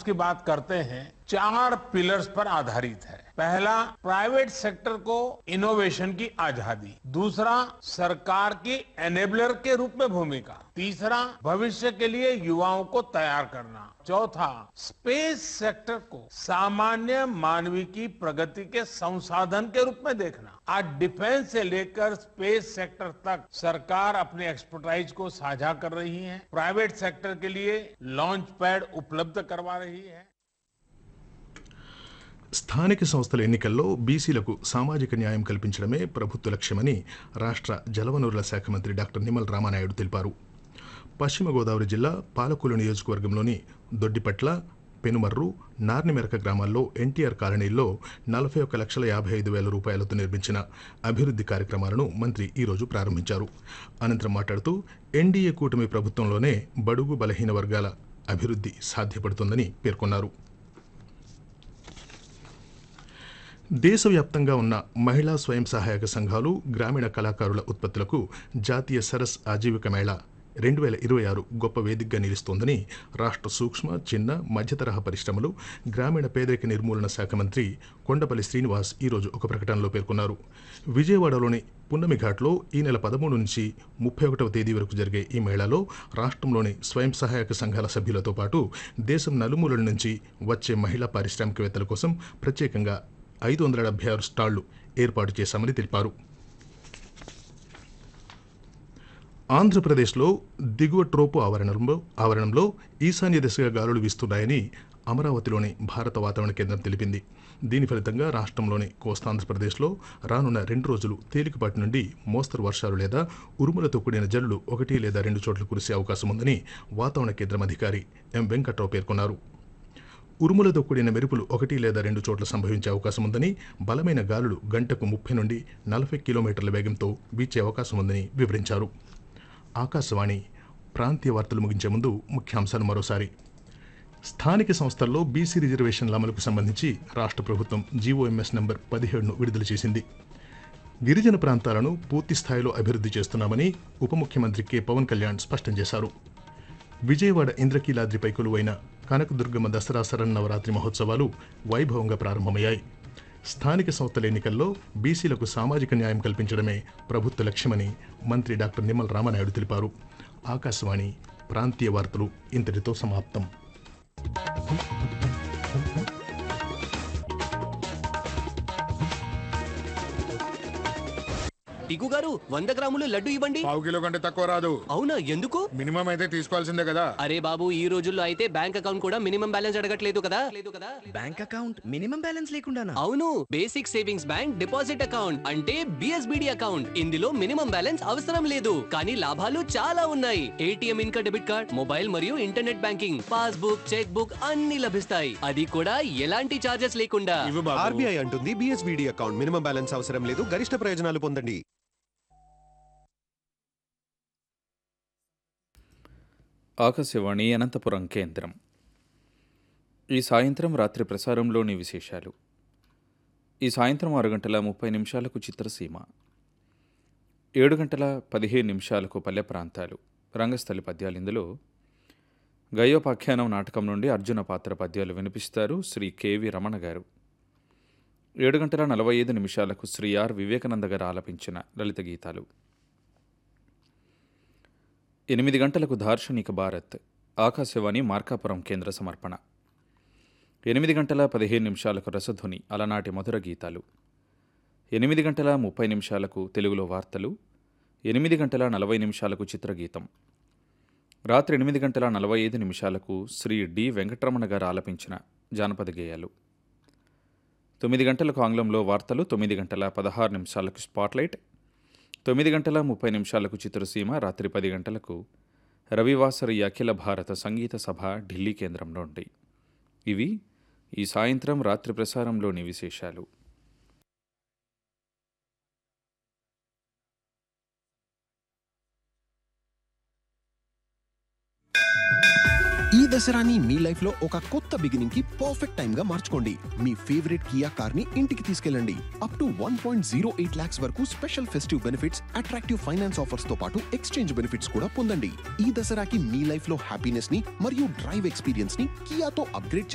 की बात करते हैं चार पिलर्स पर आधारित है पहला प्राइवेट सेक्टर को इनोवेशन की आजादी दूसरा सरकार की एनेबलर के रूप में भूमिका तीसरा भविष्य के लिए युवाओं को तैयार करना चौथा स्पेस सेक्टर को सामान्य मानवीय की प्रगति के संसाधन के रूप में देखना आज डिफेंस से लेकर स्पेस सेक्टर तक सरकार अपने एक्सपर्टाइज को साझा कर रही है प्राइवेट सेक्टर के लिए लॉन्च पैड उपलब्ध करवा रही है స్థానిక సంస్థల ఎన్నికల్లో బీసీలకు సామాజిక న్యాయం కల్పించడమే ప్రభుత్వ లక్ష్యమని రాష్ట్ర జలవనరుల శాఖ మంత్రి డాక్టర్ నిమ్మల రామానాయుడు తెలిపారు పశ్చిమ గోదావరి జిల్లా పాలకొల్లు నియోజకవర్గంలోని దొడ్డిపట్ల పెనుమర్రు నార్నిమెరక గ్రామాల్లో ఎన్టీఆర్ కాలనీల్లో నలభై ఒక్క లక్షల యాభై ఐదు వేల రూపాయలతో నిర్మించిన అభివృద్ధి కార్యక్రమాలను మంత్రి ఈరోజు ప్రారంభించారు అనంతరం మాట్లాడుతూ ఎన్డీఏ కూటమి ప్రభుత్వంలోనే బడుగు బలహీన వర్గాల అభివృద్ధి సాధ్యపడుతుందని పేర్కొన్నారు దేశవ్యాప్తంగా ఉన్న మహిళా స్వయం సహాయక సంఘాలు గ్రామీణ కళాకారుల ఉత్పత్తులకు జాతీయ సరస్ ఆజీవిక మేళా రెండు వేల ఇరవై ఆరు గొప్ప వేదికగా నిలుస్తోందని రాష్ట్ర సూక్ష్మ చిన్న మధ్యతరహా పరిశ్రమలు గ్రామీణ పేదరిక నిర్మూలన శాఖ మంత్రి కొండపల్లి శ్రీనివాస్ ఈరోజు ఒక ప్రకటనలో పేర్కొన్నారు విజయవాడలోని పున్నమి ఘాట్లో ఈ నెల పదమూడు నుంచి ముప్పై ఒకటవ తేదీ వరకు జరిగే ఈ మేళాలో రాష్ట్రంలోని స్వయం సహాయక సంఘాల సభ్యులతో పాటు దేశం నలుమూలల నుంచి వచ్చే మహిళా పారిశ్రామికవేత్తల కోసం ప్రత్యేకంగా ఐదు వందల డెబ్బై ఆరు స్టాళ్లు ఏర్పాటు చేశామని తెలిపారు ఆంధ్రప్రదేశ్లో దిగువ ట్రోపు ఆవరణంలో ఆవరణంలో ఈశాన్య దిశగా గాలులు వీస్తున్నాయని అమరావతిలోని భారత వాతావరణ కేంద్రం తెలిపింది దీని ఫలితంగా రాష్ట్రంలోని కోస్తాంధ్రప్రదేశ్లో రానున్న రెండు రోజులు తేలికపాటి నుండి మోస్తరు వర్షాలు లేదా ఉరుములతో కూడిన జల్లులు ఒకటి లేదా రెండు చోట్ల కురిసే అవకాశం ఉందని వాతావరణ కేంద్రం అధికారి ఎం వెంకట్రావు పేర్కొన్నారు ఉరుములతో కూడిన మెరుపులు ఒకటి లేదా రెండు చోట్ల సంభవించే అవకాశం ఉందని బలమైన గాలులు గంటకు ముప్పై నుండి నలభై కిలోమీటర్ల వేగంతో వీచే అవకాశం ఉందని వివరించారు ఆకాశవాణి ప్రాంతీయ వార్తలు ముగించే ముందు ముఖ్యాంశాలు మరోసారి స్థానిక సంస్థల్లో బీసీ రిజర్వేషన్ల అమలుకు సంబంధించి రాష్ట్ర ప్రభుత్వం జీవోఎంఎస్ నంబర్ పదిహేడును విడుదల చేసింది గిరిజన ప్రాంతాలను పూర్తి స్థాయిలో అభివృద్ధి చేస్తున్నామని ఉప ముఖ్యమంత్రి కె పవన్ కళ్యాణ్ స్పష్టం చేశారు విజయవాడ ఇంద్రకీలాద్రిపై కొలువైన కనకదుర్గమ్మ దసరా శరన్నవరాత్రి మహోత్సవాలు వైభవంగా ప్రారంభమయ్యాయి స్థానిక సంస్థల ఎన్నికల్లో బీసీలకు సామాజిక న్యాయం కల్పించడమే ప్రభుత్వ లక్ష్యమని మంత్రి డాక్టర్ నిమ్మల రామనాయుడు తెలిపారు ఆకాశవాణి ప్రాంతీయ వార్తలు ఇంతటితో సమాప్తం టికు గారు వంద గ్రాములు లడ్డు ఇవ్వండి పావు కిలో కంటే తక్కువ రాదు అవునా ఎందుకు మినిమం అయితే తీసుకోవాల్సిందే కదా అరే బాబు ఈ రోజుల్లో అయితే బ్యాంక్ అకౌంట్ కూడా మినిమం బ్యాలెన్స్ అడగట్లేదు కదా లేదు కదా బ్యాంక్ అకౌంట్ మినిమం బ్యాలెన్స్ లేకుండానా అవును basic savings bank deposit account అంటే బిఎస్బిడి అకౌంట్ ఇందులో మినిమం బ్యాలెన్స్ అవసరం లేదు కానీ లాభాలు చాలా ఉన్నాయి ఏటీఎం ఇంకా డెబిట్ కార్డ్ మొబైల్ మరియు internet banking passbook cheque book అన్ని లభిస్తాయి అది కూడా ఎలాంటి చార్జెస్ లేకుండా ఇవ్వు బాబు ఆర్బీఐ అంటుంది బిఎస్బిడి అకౌంట్ మినిమం బ్యాలెన్స్ అవసరం లేదు గరిష్ట ప్రయోజనాలు పొందండి ఆకాశవాణి అనంతపురం కేంద్రం ఈ సాయంత్రం రాత్రి ప్రసారంలోని విశేషాలు ఈ సాయంత్రం ఆరు గంటల ముప్పై నిమిషాలకు చిత్రసీమ ఏడు గంటల పదిహేను నిమిషాలకు పల్లె ప్రాంతాలు రంగస్థలి పద్యాలు ఇందులో గయోపాఖ్యానం నాటకం నుండి అర్జున పాత్ర పద్యాలు వినిపిస్తారు శ్రీ కెవి రమణ గారు ఏడు గంటల నలభై ఐదు నిమిషాలకు శ్రీ ఆర్ వివేకానంద గారు ఆలపించిన లలిత గీతాలు ఎనిమిది గంటలకు దార్శనిక భారత్ ఆకాశవాణి మార్కాపురం కేంద్ర సమర్పణ ఎనిమిది గంటల పదిహేను నిమిషాలకు రసధ్వని అలనాటి మధుర గీతాలు ఎనిమిది గంటల ముప్పై నిమిషాలకు తెలుగులో వార్తలు ఎనిమిది గంటల నలభై నిమిషాలకు చిత్రగీతం రాత్రి ఎనిమిది గంటల నలభై ఐదు నిమిషాలకు శ్రీ డి వెంకటరమణ గారు ఆలపించిన జానపద గేయాలు తొమ్మిది గంటలకు ఆంగ్లంలో వార్తలు తొమ్మిది గంటల పదహారు నిమిషాలకు స్పాట్లైట్ తొమ్మిది గంటల ముప్పై నిమిషాలకు చిత్రసీమ రాత్రి పది గంటలకు రవివాసరి అఖిల భారత సంగీత సభ ఢిల్లీ కేంద్రం నుండి ఇవి ఈ సాయంత్రం రాత్రి ప్రసారంలోని విశేషాలు ఈ దసరాని మీ లైఫ్ లో ఒక కొత్త బిగినింగ్ కి పర్ఫెక్ట్ టైం గా మార్చుకోండి మీ ఫేవరెట్ కియా కార్ ని ఇంటికి తీసుకెళ్ళండి up to one point zero eight lakhs వరకు special festive benefits attractive finance offers తో పాటు ఎక్స్చేంజ్ బెనిఫిట్స్ కూడా పొందండి ఈ దసరాకి మీ లైఫ్ లో హ్యాపీనెస్ ని మరియు డ్రైవ్ ఎక్స్పీరియన్స్ ని కియాతో అప్గ్రేడ్